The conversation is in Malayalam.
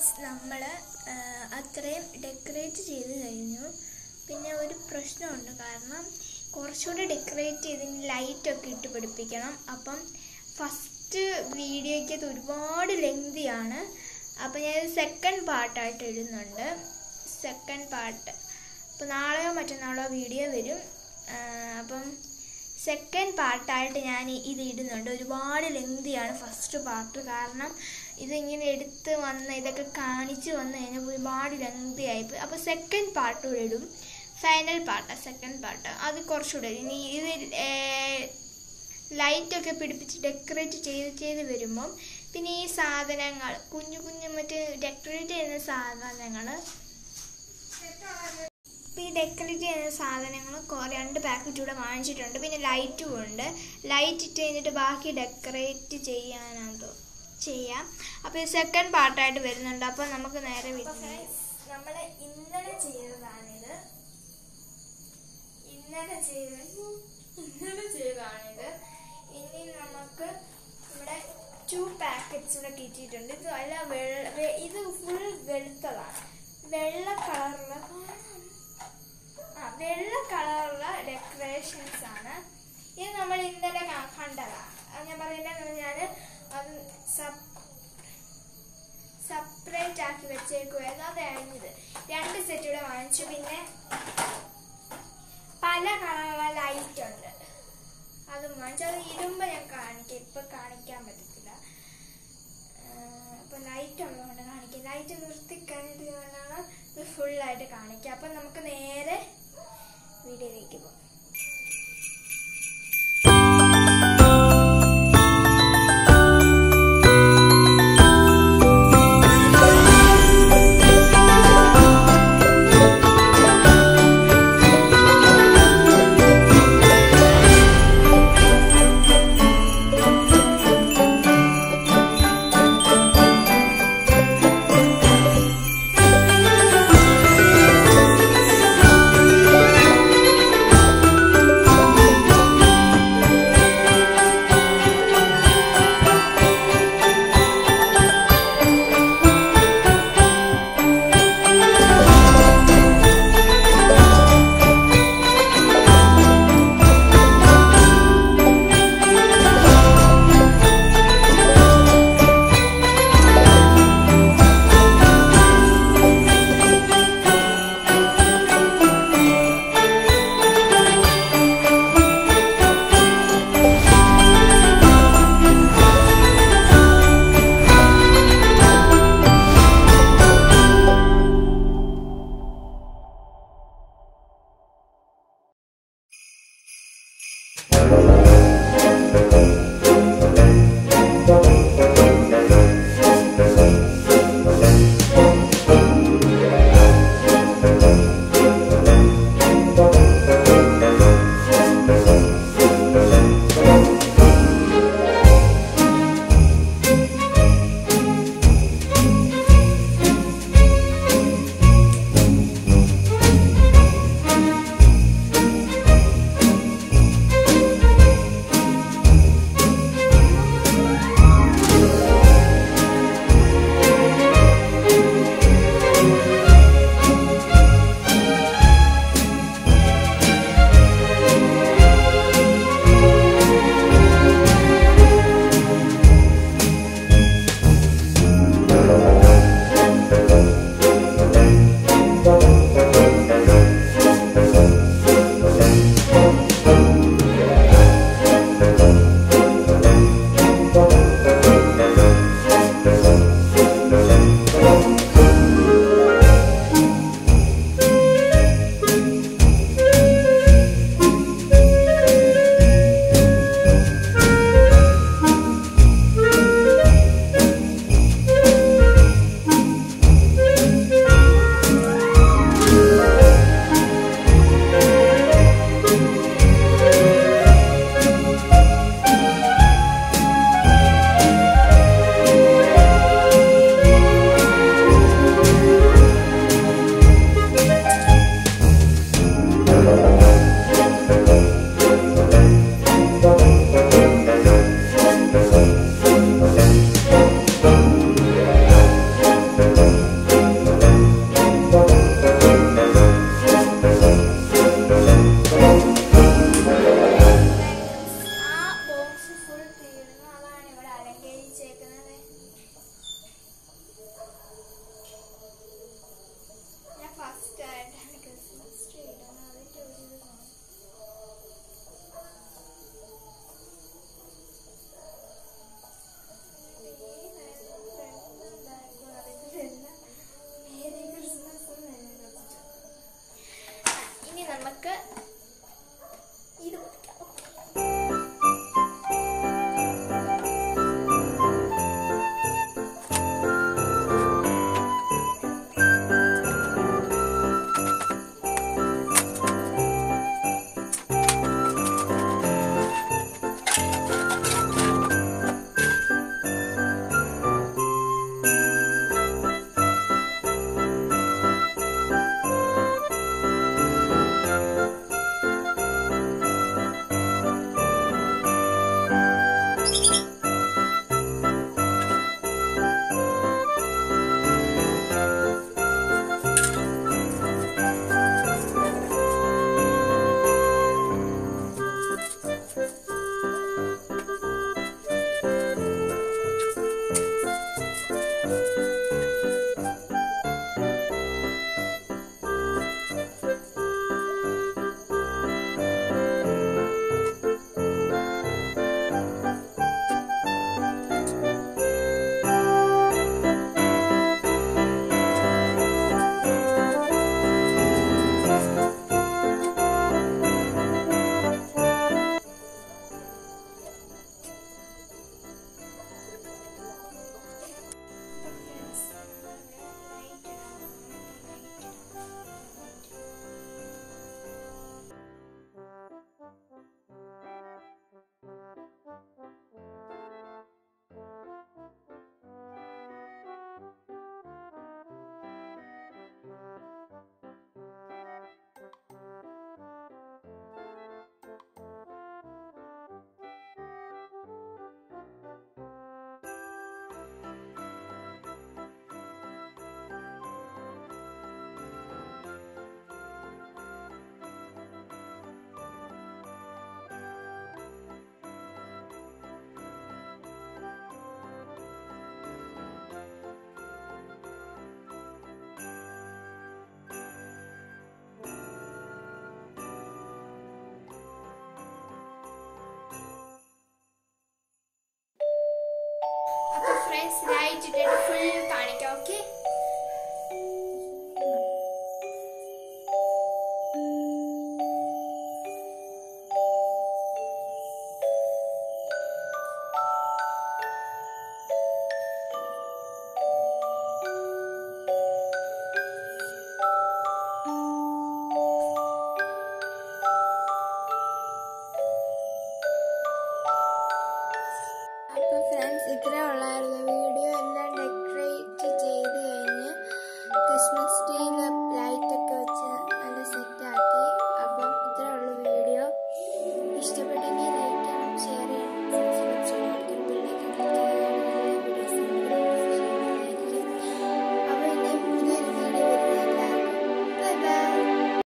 ഗൈസ് നമ്മൾ അത്രയും ഡെക്കറേറ്റ് ചെയ്ത് കഴിഞ്ഞു പിന്നെ ഒരു പ്രശ്നമുണ്ട് കാരണം കുറച്ചുകൂടി ഡെക്കറേറ്റ് ചെയ്തിന് ലൈറ്റൊക്കെ ഇട്ട് പിടിപ്പിക്കണം അപ്പം ഫസ്റ്റ് വീഡിയോയ്ക്കകത്ത് ഒരുപാട് ലെങ്തിയാണ് അപ്പം ഞാൻ സെക്കൻഡ് പാർട്ടായിട്ട് ഇടുന്നുണ്ട് സെക്കൻഡ് പാർട്ട് അപ്പോൾ നാളെയോ മറ്റന്നാളോ വീഡിയോ വരും ആ, അപ്പം സെക്കൻഡ് പാർട്ടായിട്ട് ഞാൻ ഇത് ഇടുന്നുണ്ട് ഒരുപാട് ലെങ്തിയാണ് ഫസ്റ്റ് പാർട്ട് കാരണം ഇതിങ്ങനെ എടുത്ത് വന്ന് ഇതൊക്കെ കാണിച്ച് വന്നു കഴിഞ്ഞാൽ ഒരുപാട് ലെങ്തി ആയിപ്പോയി അപ്പോൾ സെക്കൻഡ് പാർട്ട് കൂടെ ഇടും ഫൈനൽ പാർട്ട് സെക്കൻഡ് പാർട്ട് അത് കുറച്ചുകൂടെ ഇനി ഇത് ലൈറ്റൊക്കെ പിടിപ്പിച്ച് ഡെക്കറേറ്റ് ചെയ്ത് ചെയ്ത് വരുമ്പം പിന്നെ ഈ സാധനങ്ങൾ കുഞ്ഞു കുഞ്ഞു മറ്റേ ഡെക്കറേറ്റ് ചെയ്യുന്ന സാധനങ്ങൾ ഇപ്പോൾ ഈ ഡെക്കറേറ്റ് ചെയ്യുന്ന സാധനങ്ങൾ കുറേ രണ്ട് പാക്കറ്റ് കൂടെ വാങ്ങിച്ചിട്ടുണ്ട് പിന്നെ ലൈറ്റും ഉണ്ട് ലൈറ്റ് ഇട്ട് കഴിഞ്ഞിട്ട് ബാക്കി ഡെക്കറേറ്റ് ചെയ്യാനത് ചെയ്യാം അപ്പോൾ ഈ സെക്കൻഡ് പാർട്ടായിട്ട് വരുന്നുണ്ട് അപ്പോൾ നമുക്ക് നേരെ നമ്മൾ ഇന്നലെ ചെയ്തതാണിത് ഇന്നലെ ചെയ്ത ഇന്നലെ ചെയ്തതാണിത് ഇനി നമുക്ക് ഇവിടെ ടു പാക്കറ്റ്സ് ഇവിടെ കിട്ടിയിട്ടുണ്ട് ഇത് അല്ല വെള്ള വെ- ഇത് ഫുൾ വെളുത്തതാണ് വെള്ള കളറുള്ള ആ വെള്ള കളറുള്ള ഡെക്കറേഷൻസ് ആണ് ഇത് നമ്മൾ ഇന്നലെ ക- കണ്ടതാണ് അത് ഞാൻ പറയുന്നത് ഞാൻ അത് സബ് സെപ്പറേറ്റ് ആക്കി വെച്ചേക്കുമായിരുന്നു അതായിരുന്നു ഇത് രണ്ട് സെറ്റ് ഇവിടെ വാങ്ങിച്ചു പിന്നെ പല കളറുള്ള ലൈറ്റ് ഉണ്ട് അത് വാങ്ങിച്ചു അത് ഇടുമ്പോൾ ഞാൻ കാണിക്കാം ഇപ്പൊ കാണിക്കാൻ പറ്റത്തില്ല അപ്പൊ ലൈറ്റ് ഉള്ളതുകൊണ്ട് കാണിക്കാം ലൈറ്റ് നിർത്തി കഴിഞ്ഞിട്ട് വേണം ഇത് ഫുള്ളായിട്ട് കാണിക്കാം അപ്പൊ നമുക്ക് നേരെ വീഡിയോയിലേക്ക് പോകാം ഗൈസ് ലൈറ്റ് ഇട്ടിട്ട് ഫുൾ കാണിക്കാം ഓക്കെ